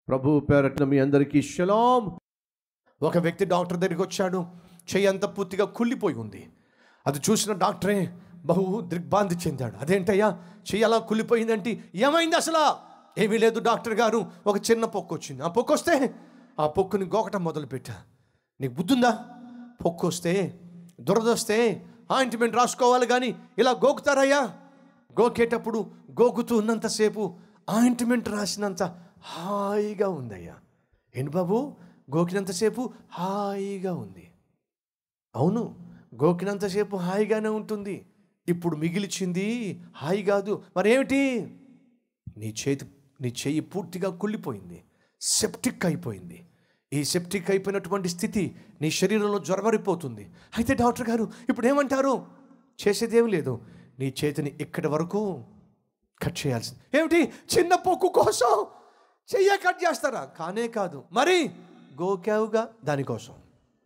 ప్రభు పేరట్న మీ అందరికీ షలాం ఒక వ్యక్తి డాక్టర్ దగ్గరికి వచ్చాడు చెయ్యి అంతా పూర్తిగా కుళ్ళిపోయి ఉంది అది చూసిన డాక్టరే బహు దిగ్భ్రాంతి చెందాడు అదేంటయ్యా చెయ్యి అలా కుళ్ళిపోయిందంటే ఏమైంది అసలు ఏమీ లేదు డాక్టర్ గారు ఒక చిన్న పొక్కు వచ్చింది ఆ పొక్కు వస్తే ఆ పొక్కుని గోకటం మొదలుపెట్టా నీకు బుద్ధుందా పొక్కు వస్తే దురదొస్తే ఆయింట్మెంట్ రాసుకోవాలి కానీ ఇలా గోకుతారయ్యా గోకేటప్పుడు గోకుతూ ఉన్నంతసేపు ఆయింట్మెంట్ రాసినంత హాయిగా ఉందయ్యా ఏంటి బాబు గోకినంతసేపు హాయిగా ఉంది అవును గోకినంతసేపు హాయిగానే ఉంటుంది ఇప్పుడు మిగిలిచింది హాయి కాదు మరేమిటి నీ చేతి నీ చెయ్యి పూర్తిగా కుళ్ళిపోయింది సెప్టిక్ అయిపోయింది ఈ సెప్టిక్ అయిపోయినటువంటి స్థితి నీ శరీరంలో జ్వరమరిపోతుంది అయితే డాక్టర్ గారు ఇప్పుడు ఏమంటారు చేసేదేం లేదు నీ చేతిని ఇక్కడి వరకు కట్ చేయాల్సింది ఏమిటి చిన్న పొక్కు కోసం చెయ్య కట్ చేస్తారా కానే కాదు మరి గోకావుగా దానికోసం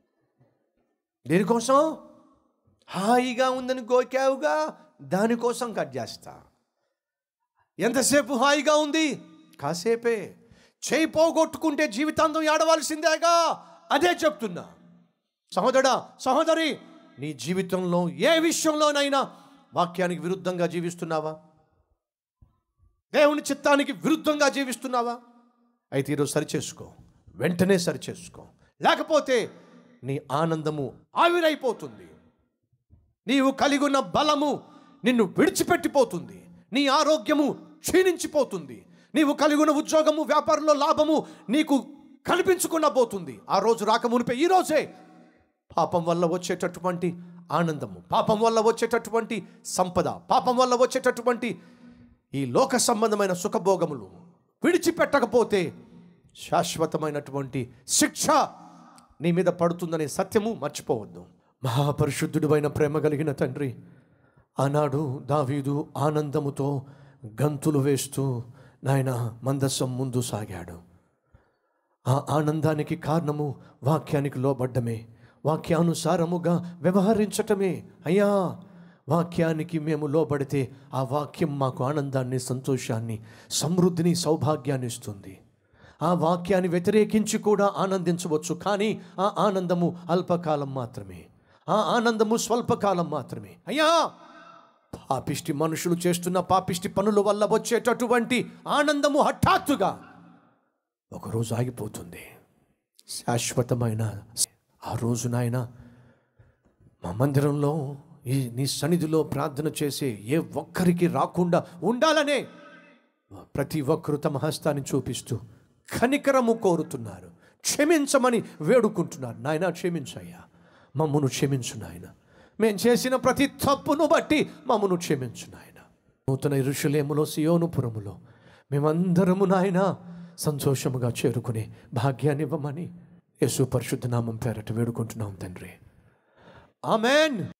దేనికోసం హాయిగా ఉందని గోకావుగా దానికోసం కట్ చేస్తా ఎంతసేపు హాయిగా ఉంది కాసేపే చేయి పోగొట్టుకుంటే జీవితాంతం ఏడవలసిందేగా అదే చెప్తున్నా సహోదరా సహోదరి నీ జీవితంలో ఏ విషయంలోనైనా వాక్యానికి విరుద్ధంగా జీవిస్తున్నావా దేవుని చిత్తానికి విరుద్ధంగా జీవిస్తున్నావా అయితే ఈరోజు సరిచేసుకో వెంటనే సరిచేసుకో లేకపోతే నీ ఆనందము ఆవిరైపోతుంది నీవు కలిగి ఉన్న బలము నిన్ను విడిచిపెట్టిపోతుంది నీ ఆరోగ్యము క్షీణించిపోతుంది నీవు కలిగి ఉన్న ఉద్యోగము వ్యాపారంలో లాభము నీకు కనిపించకుండా పోతుంది ఆ రోజు రాకమునిపై ఈ రోజే పాపం వల్ల వచ్చేటటువంటి ఆనందము పాపం వల్ల వచ్చేటటువంటి సంపద పాపం వల్ల వచ్చేటటువంటి ఈ లోక సంబంధమైన సుఖభోగములు విడిచిపెట్టకపోతే శాశ్వతమైనటువంటి శిక్ష నీ మీద పడుతుందనే సత్యము మర్చిపోవద్దు మహాపరిశుద్ధుడు అయిన ప్రేమ కలిగిన తండ్రి ఆనాడు దావీదు ఆనందముతో గంతులు వేస్తూ నాయన మందస్సం ముందు సాగాడు ఆ ఆనందానికి కారణము వాక్యానికి లోబడ్డమే వాక్యానుసారముగా వ్యవహరించటమే అయ్యా వాక్యానికి మేము లోబడితే ఆ వాక్యం మాకు ఆనందాన్ని సంతోషాన్ని సమృద్ధిని సౌభాగ్యాన్ని ఇస్తుంది ఆ వాక్యాన్ని వ్యతిరేకించి కూడా ఆనందించవచ్చు కానీ ఆ ఆనందము అల్పకాలం మాత్రమే ఆ ఆనందము స్వల్పకాలం మాత్రమే అయ్యా పాపిష్టి మనుషులు చేస్తున్న పాపిష్టి పనుల వల్ల వచ్చేటటువంటి ఆనందము హఠాత్తుగా ఒకరోజు ఆగిపోతుంది శాశ్వతమైన ఆ రోజు నాయన మా మందిరంలో ఈ నీ సన్నిధిలో ప్రార్థన చేసే ఏ ఒక్కరికి రాకుండా ఉండాలనే ప్రతి ఒక్కరు తమ హస్తాన్ని చూపిస్తూ కనికరము కోరుతున్నారు క్షమించమని వేడుకుంటున్నారు నాయన క్షమించయ్యా మమ్మను క్షమించు నాయన మేము చేసిన ప్రతి తప్పును బట్టి మమ్మను క్షమించు నాయన నూతన ఇరుషులేములో సియోనుపురములో మేమందరము నాయన సంతోషముగా చేరుకునే భాగ్యాన్ని ఇవ్వమని యేసు పరిశుద్ధ నామం పేరట వేడుకుంటున్నాం తండ్రి ఆమెన్